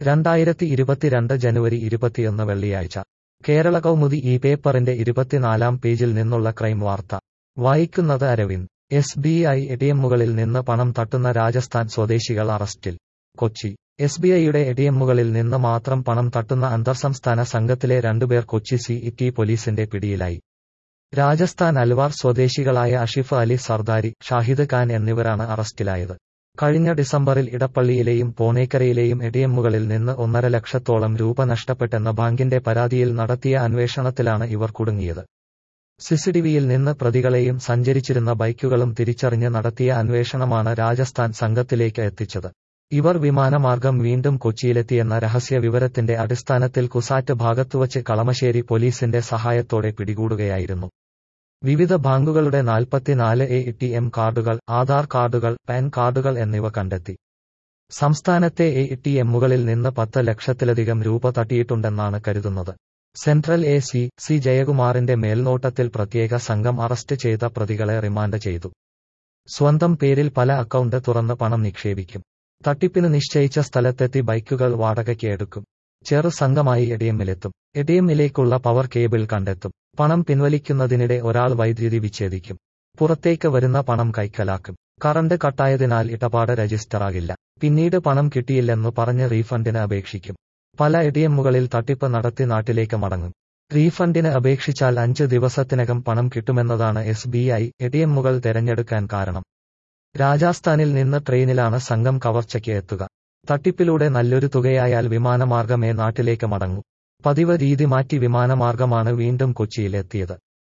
രണ്ടായിരത്തി ഇരുപത്തിരണ്ട് ജനുവരി ഇരുപത്തിയൊന്ന് വെള്ളിയാഴ്ച കേരള കൗമുദി ഈ പേപ്പറിന്റെ ഇരുപത്തിനാലാം പേജിൽ നിന്നുള്ള ക്രൈം വാർത്ത വായിക്കുന്നത് അരവിന്ദ് എസ് ബി ഐ എടിഎമ്മുകളിൽ നിന്ന് പണം തട്ടുന്ന രാജസ്ഥാൻ സ്വദേശികൾ അറസ്റ്റിൽ കൊച്ചി എസ് ബി ഐയുടെ എടിഎമ്മുകളിൽ നിന്ന് മാത്രം പണം തട്ടുന്ന അന്തർസംസ്ഥാന സംഘത്തിലെ രണ്ടുപേർ കൊച്ചി സി ടി പോലീസിന്റെ പിടിയിലായി രാജസ്ഥാൻ അൽവാർ സ്വദേശികളായ അഷിഫ് അലി സർദാരി ഷാഹിദ് ഖാൻ എന്നിവരാണ് അറസ്റ്റിലായത് കഴിഞ്ഞ ഡിസംബറിൽ ഇടപ്പള്ളിയിലെയും പോണേക്കരയിലെയും എടിഎമ്മുകളിൽ നിന്ന് ഒന്നര ലക്ഷത്തോളം രൂപ നഷ്ടപ്പെട്ടെന്ന ബാങ്കിന്റെ പരാതിയിൽ നടത്തിയ അന്വേഷണത്തിലാണ് ഇവർ കുടുങ്ങിയത് സിസിടിവിയിൽ നിന്ന് പ്രതികളെയും സഞ്ചരിച്ചിരുന്ന ബൈക്കുകളും തിരിച്ചറിഞ്ഞ് നടത്തിയ അന്വേഷണമാണ് രാജസ്ഥാൻ സംഘത്തിലേക്ക് എത്തിച്ചത് ഇവർ വിമാനമാർഗം വീണ്ടും കൊച്ചിയിലെത്തിയെന്ന രഹസ്യ വിവരത്തിന്റെ അടിസ്ഥാനത്തിൽ കുസാറ്റ് ഭാഗത്തുവച്ച് കളമശ്ശേരി പോലീസിന്റെ സഹായത്തോടെ പിടികൂടുകയായിരുന്നു വിവിധ ബാങ്കുകളുടെ നാൽപ്പത്തിനാല് എ ടി എം കാർഡുകൾ ആധാർ കാർഡുകൾ പാൻ കാർഡുകൾ എന്നിവ കണ്ടെത്തി സംസ്ഥാനത്തെ എ ടി എമ്മുകളിൽ നിന്ന് പത്ത് ലക്ഷത്തിലധികം രൂപ തട്ടിയിട്ടുണ്ടെന്നാണ് കരുതുന്നത് സെൻട്രൽ എ സി സി ജയകുമാറിന്റെ മേൽനോട്ടത്തിൽ പ്രത്യേക സംഘം അറസ്റ്റ് ചെയ്ത പ്രതികളെ റിമാൻഡ് ചെയ്തു സ്വന്തം പേരിൽ പല അക്കൗണ്ട് തുറന്ന് പണം നിക്ഷേപിക്കും തട്ടിപ്പിന് നിശ്ചയിച്ച സ്ഥലത്തെത്തി ബൈക്കുകൾ വാടകയ്ക്ക് എടുക്കും ചെറു സംഘമായി എടിഎമ്മിലെത്തും എടിഎമ്മിലേക്കുള്ള പവർ കേബിൾ കണ്ടെത്തും പണം പിൻവലിക്കുന്നതിനിടെ ഒരാൾ വൈദ്യുതി വിച്ഛേദിക്കും പുറത്തേക്ക് വരുന്ന പണം കൈക്കലാക്കും കറണ്ട് കട്ടായതിനാൽ ഇടപാട് രജിസ്റ്ററാകില്ല പിന്നീട് പണം കിട്ടിയില്ലെന്നു പറഞ്ഞ് റീഫണ്ടിന് അപേക്ഷിക്കും പല എടിഎമ്മുകളിൽ തട്ടിപ്പ് നടത്തി നാട്ടിലേക്ക് മടങ്ങും റീഫണ്ടിന് അപേക്ഷിച്ചാൽ അഞ്ച് ദിവസത്തിനകം പണം കിട്ടുമെന്നതാണ് എസ് ബി ഐ എടിഎമ്മുകൾ തെരഞ്ഞെടുക്കാൻ കാരണം രാജസ്ഥാനിൽ നിന്ന് ട്രെയിനിലാണ് സംഘം കവർച്ചയ്ക്ക് എത്തുക തട്ടിപ്പിലൂടെ നല്ലൊരു തുകയായാൽ വിമാനമാർഗമേ നാട്ടിലേക്ക് മടങ്ങൂ പതിവ് രീതി മാറ്റി വിമാനമാർഗമാണ് വീണ്ടും കൊച്ചിയിലെത്തിയത്